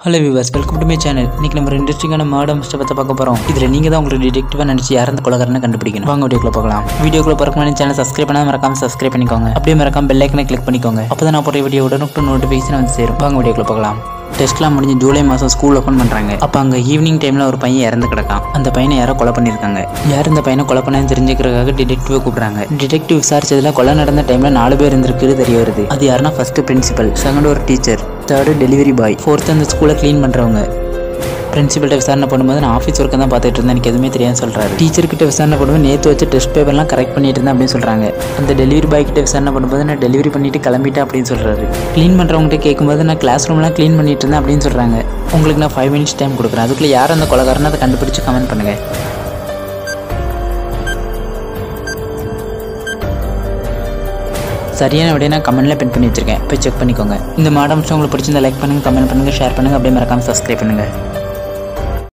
hello viewers welcome to my channel இன்னைக்கு நம்ம ஒரு இன்ட்ரெஸ்டிங்கான மர்டர் மிஸ்டர் பற்றி பார்க்க போகிறோம் இதில் நீங்கள் தான் உங்களுக்கு டிடெக்டிவாக நினச்சி யார் அந்த கொலகாரனை கண்டுபிடிக்கணும் வாங்க வீடியோக்குள்ள பார்க்கலாம் வீடியோக்குள்ள பார்க்க சேனல் சப்ஸ்கிரைப் பண்ணாம மறக்காம சப்ஸ்கிரைப் பண்ணிக்கோங்க அப்படியே மறக்காம பெல் ஐக்கனை கிளிக் பண்ணிக்கோங்க அப்போ தான் நான் போகிற வீடியோ உடனுக்கு நோட்டிஃபிகேஷன் வந்து சேரும் வாங்க வீடியோக்குள்ள பார்க்கலாம் டெஸ்ட்லாம் முடிஞ்சு ஜூலை மாதம் ஸ்கூல் ஓப்பன் பண்ணுறாங்க அப்போ அங்கே ஈவினிங் டைமில் ஒரு பையன் இறந்து கிடக்கான் அந்த பையனை யாரோ கொலை பண்ணியிருக்காங்க யார் இந்த பையனை கொலை பண்ணான்னு தெரிஞ்சுக்கிறதுக்காக டிடெக்டிவை கூப்பிட்றாங்க டிடெக்டிவ் விசாரிச்சதுல கொலை நடந்த டைமில் நாலு பேர் இருந்திருக்கு தெரிய வருது அது யாருன்னா ஃபர்ஸ்ட் பிரின்சிபல் செகண்ட் ஒரு teacher third delivery boy fourth அந்த ஸ்கூலை க்ளீன் பண்ணுறவங்க பிரின்சிபல்கிட்ட விசாரணை பண்ணும்போது நான் ஆஃபீஸ் ஒர்க்கை தான் பார்த்துட்டு இருந்தேன் எனக்கு எதுவுமே தெரியாது சொல்கிறாரு டீச்சர்கிட்ட விசாரணை பண்ணும்போது நேற்று வச்சு டெஸ்ட் பேப்பர்லாம் கரெக்ட் பண்ணிட்டு இருந்தேன் அப்படின்னு சொல்கிறாங்க அந்த டெலிவரி பாய் கிட்ட விசாரணை பண்ணும்போது நான் டெலிவரி பண்ணிட்டு கிளம்பிட்டேன் அப்படின்னு சொல்கிறாரு க்ளீன் பண்ணுறவங்ககிட்ட கேட்கும்போது நான் கிளாஸ் ரூம்லாம் க்ளீன் பண்ணிட்டு இருந்தேன் அப்படின்னு சொல்கிறாங்க உங்களுக்கு நான் ஃபைவ் மினிட்ஸ் டைம் கொடுக்குறேன் அதுக்குள்ளே யார் அந்த கொலகாரனை அதை கண்டுபிடிச்சு கமெண்ட் பண்ணுங்கள் சரியான விடையை நான் கமெண்ட்ல பின் பண்ணி வச்சிருக்கேன் போய் செக் பண்ணிக்கோங்க இந்த மாடம் உங்களுக்கு பிடிச்சிருந்தா லைக் பண்ணுங்க கமெண்ட் பண்ணுங்க ஷேர் பண்ணுங்க அப்படியே மறக்காம சப்ஸ்கிரைப் பண்ணுங்க